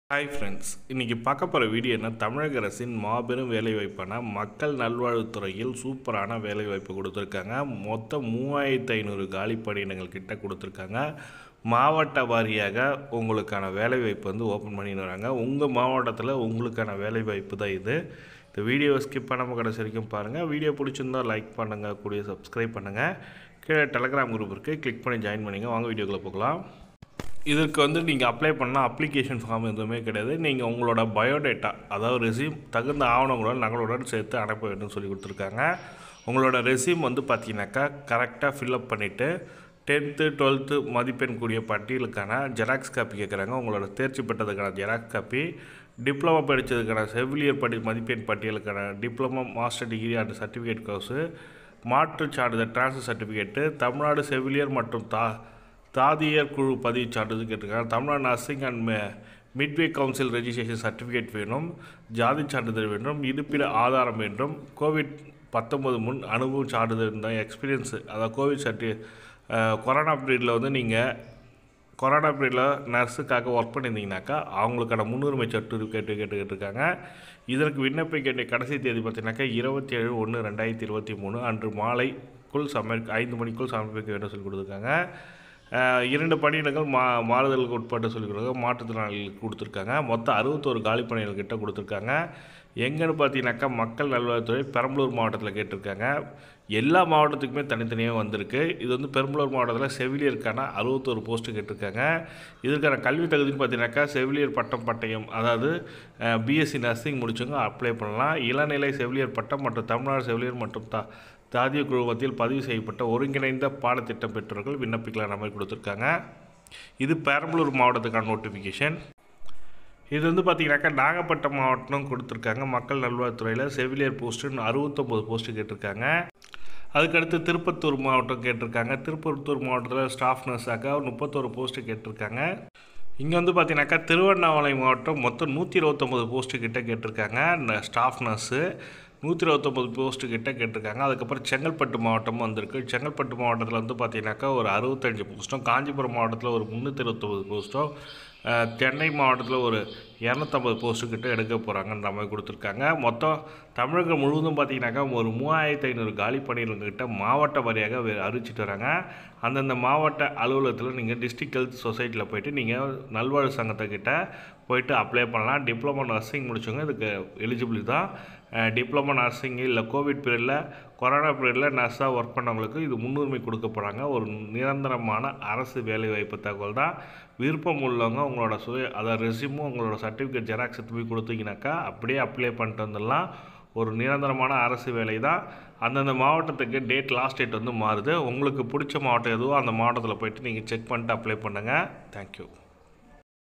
hi friends இன்றைக்கி பார்க்க போகிற வீடியோ என்ன தமிழக அரசின் மாபெரும் வேலைவாய்ப்பான மக்கள் நல்வாழ்வுத்துறையில் சூப்பரான வேலைவாய்ப்பு கொடுத்துருக்காங்க மொத்தம் மூவாயிரத்து ஐநூறு காலி பணியிடங்கள் கிட்ட கொடுத்துருக்காங்க மாவட்ட வாரியாக உங்களுக்கான வேலைவாய்ப்பு வந்து ஓப்பன் பண்ணின்னு வராங்க உங்கள் மாவட்டத்தில் உங்களுக்கான வேலைவாய்ப்பு தான் இது இந்த வீடியோவை ஸ்கிப் பண்ணாமல் கடைசி வரைக்கும் பாருங்கள் வீடியோ பிடிச்சிருந்தா லைக் பண்ணுங்கள் கூடிய சப்ஸ்கிரைப் பண்ணுங்கள் கீழே டெலகிராம் குரூப் இருக்குது கிளிக் பண்ணி ஜாயின் பண்ணிங்க வாங்க வீடியோக்குள்ளே போகலாம் இதற்கு வந்து நீங்கள் அப்ளை பண்ணால் அப்ளிகேஷன் ஃபார்ம் எதுவுமே கிடையாது நீங்கள் உங்களோட பயோடேட்டா அதாவது ரெசியூம் தகுந்த ஆவணங்களுடன் நகலுடன் சேர்த்து அனுப்ப வேண்டும் சொல்லி கொடுத்துருக்காங்க உங்களோட ரெசியூம் வந்து பார்த்தீங்கன்னாக்கா கரெக்டாக ஃபில்அப் பண்ணிவிட்டு டென்த்து டுவெல்த்து மதிப்பெண் கூடிய பட்டியலுக்கான ஜெராக்ஸ் காப்பி கேட்குறாங்க உங்களோட தேர்ச்சி பெற்றதுக்கான ஜெராக்ஸ் காப்பி டிப்ளமோ படித்ததுக்கான செவிலியர் படி மதிப்பெண் பட்டியலுக்கான diploma master degree and certificate course மாற்றுச் சான்றிதழ் ட்ரான்ஸ்ஃபர் சர்டிஃபிகேட்டு தமிழ்நாடு செவிலியர் மற்றும் தா தாதியர் குழு பதிவு சான்றிதழ் கேட்டிருக்காங்க Tamil Nadu nursing and Midway council registration certificate வேணும் ஜாதி சான்றிதழ் வேண்டும் இருப்பிட ஆதாரம் வேண்டும் கோவிட் பத்தொம்பது முன் அனுபவம் சான்றிதழ் இருந்தால் எக்ஸ்பீரியன்ஸ் அதாவது கோவிட் சர்டி கொரோனா பீரியடில் வந்து நீங்கள் கொரோனா பீரியடில் நர்ஸுக்காக ஒர்க் பண்ணியிருந்தீங்கனாக்கா அவங்களுக்கான முன்னுரிமை சர்டிஃபிகேட் கேட்டு கேட்டிருக்காங்க இதற்கு விண்ணப்பிக்க வேண்டிய கடைசி தேதி பார்த்தீங்கன்னாக்கா இருபத்தி ஏழு ஒன்று ரெண்டாயிரத்தி இருபத்தி மூணு அன்று மாலைக்குள் சமர்ப்பி ஐந்து மணிக்குள் சமர்ப்பிக்க வேண்டும் சொல்லி கொடுத்துருக்காங்க அஹ் இரண்டு பணியிடங்கள் மா மாறுதலுக்கு உட்பட்டு சொல்லி கொடுக்குறாங்க மாற்றுத்திறனாளிகளுக்கு கொடுத்துருக்காங்க மொத்தம் அறுபத்தோரு காலி பணிகள் கிட்ட கொடுத்துருக்காங்க எங்கன்னு பார்த்தீங்கன்னாக்கா மக்கள் நல்வாழ்வுத்துறை பெரம்பலூர் மாவட்டத்தில் கேட்டிருக்காங்க எல்லா மாவட்டத்துக்குமே தனித்தனியாக வந்திருக்கு இது வந்து பெரம்பலூர் மாவட்டத்தில் செவிலியருக்கான அறுபத்தோரு போஸ்ட்டு கேட்டிருக்காங்க இதற்கான கல்வி தகுதின்னு பார்த்தீங்கன்னாக்கா செவிலியர் பட்டம் பட்டயம் அதாவது பிஎஸ்சி நர்சிங் முடிச்சவங்க அப்ளை பண்ணலாம் இளநிலை செவிலியர் பட்டம் மற்றும் தமிழ்நாடு செவிலியர் மற்றும் தா தாதிய குழுமத்தில் பதிவு செய்யப்பட்ட ஒருங்கிணைந்த பாடத்திட்டம் பெற்றவர்கள் விண்ணப்பிக்கலாம் மாதிரி கொடுத்துருக்காங்க இது பெரம்பலூர் மாவட்டத்துக்கான நோட்டிஃபிகேஷன் இது வந்து பார்த்தீங்கன்னாக்கா நாகப்பட்டினம் மாவட்டம் கொடுத்துருக்காங்க மக்கள் நல்வாழ்வுத்துறையில் செவிலியர் போஸ்ட்டுன்னு அறுபத்தொம்போது போஸ்ட்டு கேட்டிருக்காங்க அதுக்கடுத்து திருப்பத்தூர் மாவட்டம் கேட்டிருக்காங்க திருப்பத்தூர் மாவட்டத்தில் ஸ்டாஃப் நர்ஸாக்கா முப்பத்தோரு போஸ்ட்டு கேட்டிருக்காங்க இங்கே வந்து பார்த்தீங்கன்னாக்கா திருவண்ணாமலை மாவட்டம் மொத்தம் நூற்றி இருபத்தொம்போது போஸ்ட்டு கிட்ட கேட்டிருக்காங்க ஸ்டாஃப் நர்ஸு நூற்றி இருபத்தொம்போது போஸ்ட்டு கிட்ட கேட்டிருக்காங்க அதுக்கப்புறம் செங்கல்பட்டு மாவட்டமும் வந்திருக்கு செங்கல்பட்டு மாவட்டத்தில் வந்து பார்த்தீங்கன்னாக்கா ஒரு அறுபத்தஞ்சு போஸ்ட்டும் காஞ்சிபுரம் மாவட்டத்தில் ஒரு முந்நூற்றி இருபத்தொம்போது போஸ்ட்டும் அஹ், சென்னை மாவட்டத்தில் ஒரு இரநூத்தம்பது போஸ்ட்டு கிட்ட எடுக்க போகிறாங்கன்ற மாதிரி கொடுத்துருக்காங்க மொத்தம் தமிழகம் முழுவதும் பார்த்தீங்கன்னாக்கா ஒரு மூவாயிரத்து ஐநூறு காலி பணியிடங்கிட்ட மாவட்ட வாரியாக வே- அறிவிச்சிட்டு வராங்க அந்தந்த மாவட்ட அலுவலகத்தில் நீங்கள் டிஸ்ட்ரிக்ட் ஹெல்த் சொசைட்டியில் போயிட்டு நீங்கள் நல்வாழ்வு சங்கத்துக்கிட்ட போயிட்டு அப்ளை பண்ணலாம் டிப்ளமோ நர்சிங் முடிச்சவங்க இதுக்கு எலிஜிபிள் தான் டிப்ளமோ நர்சிங் இல்லை கோவிட் பீரியடில் கொரோனா பீரியடில் நர்ஸாக ஒர்க் பண்ணவங்களுக்கு இது முன்னுரிமை கொடுக்க போகிறாங்க ஒரு நிரந்தரமான அரசு வேலைவாய்ப்பு தகவல் தான் விருப்பம் உள்ளவங்க உங்களோட சுய அதாவது ரெசியூமும் உங்களோட சர்டிஃபிகேட் ஜெராக்ஸ் எடுத்து போய் கொடுத்தீங்கன்னாக்கா அப்படியே அப்ளை பண்ணிட்டு வந்துடலாம் ஒரு நிரந்தரமான அரசு வேலை தான் அந்தந்த மாவட்டத்துக்கு டேட் லாஸ்ட் டேட் வந்து மாறுது உங்களுக்கு பிடிச்ச மாவட்டம் எதுவோ அந்த மாவட்டத்தில் போயிட்டு நீங்கள் செக் பண்ணிட்டு அப்ளை பண்ணுங்கள் தேங்க்யூ